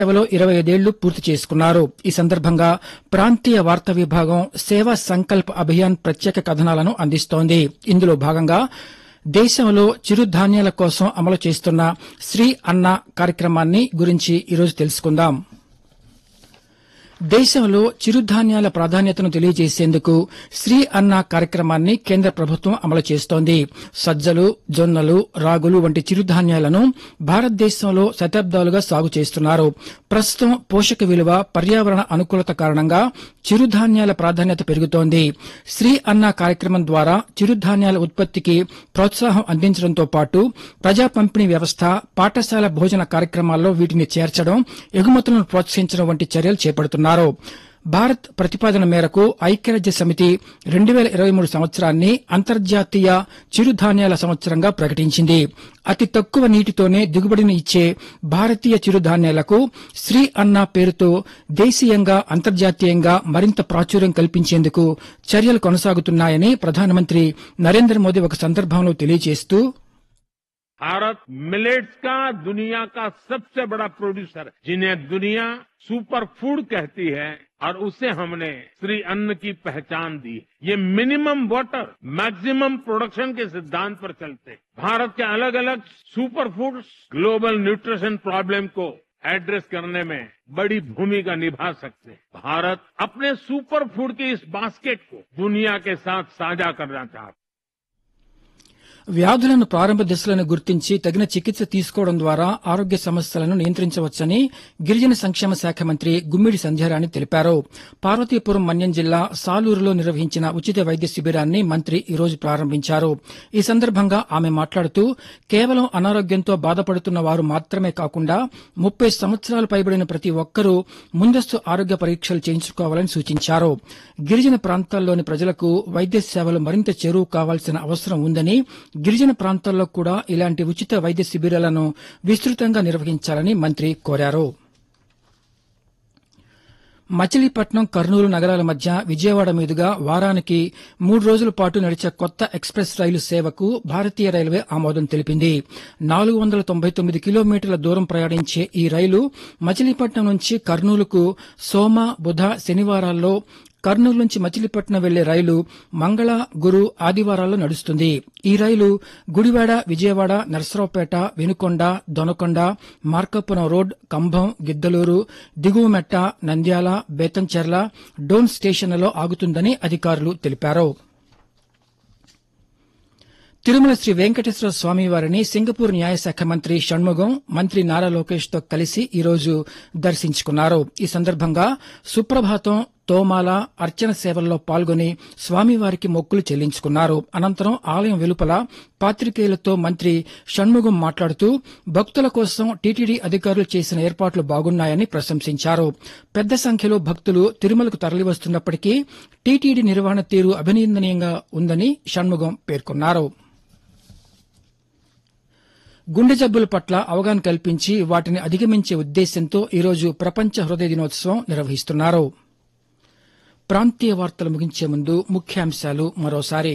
సేవలో ఇరవై ఐదేళ్లు పూర్తి చేసుకున్నారు ఈ సందర్భంగా ప్రాంతీయ వార్తా విభాగం సేవా సంకల్ప్ అభియాన్ ప్రత్యేక కథనాలను అందిస్తోంది ఇందులో భాగంగా దేశంలో చిరుధాన్యాల కోసం అమలు చేస్తున్న శ్రీ అన్న కార్యక్రమాన్ని గురించి ఈరోజు తెలుసుకుందాం దేశంలో చిరుధాన్యాల ప్రాధాన్యతను తెలియజేసేందుకు శ్రీ అన్న కార్యక్రమాన్ని కేంద్ర ప్రభుత్వం అమలు చేస్తోంది సజ్జలు జొన్నలు రాగులు వంటి చిరుధాన్యాలను భారతదేశంలో శతాబ్దాలుగా సాగు చేస్తున్నారు ప్రస్తుతం పోషక విలువ పర్యావరణ అనుకూలత కారణంగా చిరుధాన్యాల ప్రాధాన్యత పెరుగుతోంది శ్రీ అన్న కార్యక్రమం ద్వారా చిరుధాన్యాల ఉత్పత్తికి ప్రోత్సాహం అందించడంతో పాటు ప్రజా పంపిణీ వ్యవస్థ పాఠశాల భోజన కార్యక్రమాల్లో వీటిని చేర్చడం ఎగుమతులను ప్రోత్సహించడం వంటి చర్యలు చేపడుతున్నారు భారత్ ప్రతిపాదన మేరకు ఐక్యరాజ్య సమితి రెండు వేల ఇరవై మూడు సంవత్సరాన్ని అంతర్జాతీయ చిరుధాన్యాల సంవత్సరంగా ప్రకటించింది అతి తక్కువ నీటితోనే దిగుబడిని ఇచ్చే భారతీయ చిరుధాన్యాలకు శ్రీ అన్న పేరుతో దేశీయంగా అంతర్జాతీయంగా మరింత ప్రాచుర్యం కల్పించేందుకు చర్యలు కొనసాగుతున్నాయని ప్రధానమంత్రి నరేంద్ర మోదీ ఒక సందర్భంలో తెలియజేస్తూ भारत मिलेट्स का दुनिया का सबसे बड़ा प्रोड्यूसर है जिन्हें दुनिया सुपर फूड कहती है और उसे हमने श्री अन्न की पहचान दी ये मिनिमम वाटर मैक्सिमम प्रोडक्शन के सिद्धांत पर चलते भारत के अलग अलग super foods global nutrition problem को एड्रेस करने में बड़ी भूमिका निभा सकते हैं भारत अपने सुपर फूड की इस बास्केट को दुनिया के साथ साझा करना चाहता है వ్యాధులను ప్రారంభ దశలను గుర్తించి తగిన చికిత్స తీసుకోవడం ద్వారా ఆరోగ్య సమస్యలను నియంత్రించవచ్చని గిరిజన సంక్షేమ శాఖ మంత్రి గుమ్మిడి సంధ్యారాణి తెలిపారు పార్వతీపురం మన్యం జిల్లా సాలూరులో నిర్వహించిన ఉచిత వైద్య శిబిరాన్ని మంత్రి ఈ రోజు ప్రారంభించారు ఈ సందర్భంగా ఆమె మాట్లాడుతూ కేవలం అనారోగ్యంతో బాధపడుతున్న వారు మాత్రమే కాకుండా ముప్పై సంవత్సరాలు పైబడిన ప్రతి ఒక్కరూ ముందస్తు ఆరోగ్య పరీక్షలు చేయించుకోవాలని సూచించారు గిరిజన ప్రాంతాల్లోని ప్రజలకు వైద్య సేవలు మరింత చేరువు కావాల్సిన అవసరం ఉందని గిరిజన ప్రాంతాల్లో కూడా ఇలాంటి ఉచిత వైద్య శిబిరాలను విస్తృతంగా నిర్వహించాలని మంత్రి కోరారు మచిలీపట్నం కర్నూలు నగరాల మధ్య విజయవాడ మీదుగా వారానికి మూడు రోజుల పాటు నడిచే కొత్త ఎక్స్ప్రెస్ రైలు సేవకు భారతీయ రైల్వే ఆమోదం తెలిపింది నాలుగు వందల తొంభై తొమ్మిది కిలోమీటర్ల దూరం ప్రయాణించే ఈ రైలు మచిలీపట్నం నుంచి కర్నూలుకు సోమ బుధ శనివారాల్లో కర్నూలు నుంచి మచిలీపట్నం వెళ్లే రైలు మంగళ గురు ఆదివారాల్లో నడుస్తుంది ఈ రైలు గుడివాడ విజయవాడ నరసరావుపేట వెనుకొండ దొనకొండ మార్కాపురం రోడ్ కంభం గిద్దలూరు దిగువమెట్ట నంద్యాల బేతంచెర్ల డోన్ స్టేషన్లలో ఆగుతుందని అధికారులు తెలిపారు తిరుమల శ్రీ వెంకటేశ్వర స్వామి వారిని సింగపూర్ న్యాయశాఖ మంత్రి షణ్ముగం మంత్రి నారా లోకేష్ తో కలిసి ఈ రోజు దర్శించుకున్నారు ఈ సందర్భంగా సుప్రభాతం తోమాల అర్చన సేవల్లో పాల్గొని స్వామివారికి మొక్కులు చెల్లించుకున్నారు అనంతరం ఆలయం వెలుపల పాత్రికేయులతో మంత్రి షణ్ముగం మాట్లాడుతూ భక్తుల కోసం టీటీడీ అధికారులు చేసిన ఏర్పాట్లు బాగున్నాయని ప్రశంసించారు పెద్ద సంఖ్యలో భక్తులు తిరుమలకు తరలివస్తున్నప్పటికీ టీటీడీ నిర్వహణ తీరు అభినందనీయంగా ఉందని షణ్ముగం పేర్కొన్నారు గుండె జబ్బుల పట్ల అవగాహన కల్పించి వాటిని అధిగమించే ఉద్దేశ్యంతో ఈరోజు ప్రపంచ హృదయ దినోత్సవం నిర్వహిస్తున్నారు ప్రాంతీయ వార్తలు ముగించే ముందు ముఖ్యాంశాలు మరోసారి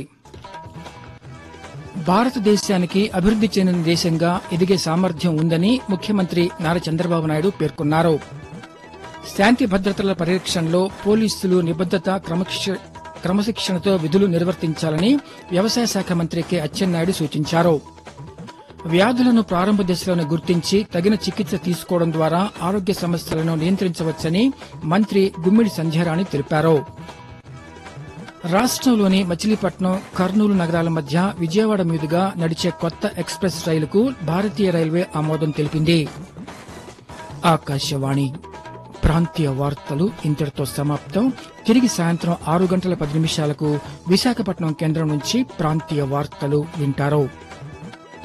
భారతదేశానికి అభివృద్ది చెందిన దేశంగా ఎదిగే సామర్థ్యం ఉందని ముఖ్యమంత్రి నారా చంద్రబాబు నాయుడు పేర్కొన్నారు శాంతి భద్రతల పరిరక్షణలో పోలీసులు నిబద్దత క్రమశిక్ష- క్రమశిక్షణతో విధులు నిర్వర్తించాలని వ్యవసాయ శాఖ మంత్రి కె అచ్చెన్నాయుడు సూచించారు వ్యాధులను ప్రారంభ దశలోనే గుర్తించి తగిన చికిత్స తీసుకోవడం ద్వారా ఆరోగ్య సమస్యలను నియంత్రించవచ్చని మంత్రి గుమ్మిడి సంధ్యారాణి తెలిపారు రాష్ట్రంలోని మచిలీపట్నం కర్నూలు నగరాల మధ్య విజయవాడ మీదుగా నడిచే కొత్త ఎక్స్ప్రెస్ రైలుకు భారతీయ రైల్వే ఆమోదం తెలిపింది ఆకాశవాణి ప్రాంతీయ వార్తలు ఇంతటితో సమాప్తం తిరిగి సాయంత్రం ఆరు గంటల పది నిమిషాలకు విశాఖపట్నం కేంద్రం నుంచి ప్రాంతీయ వార్తలు వింటారు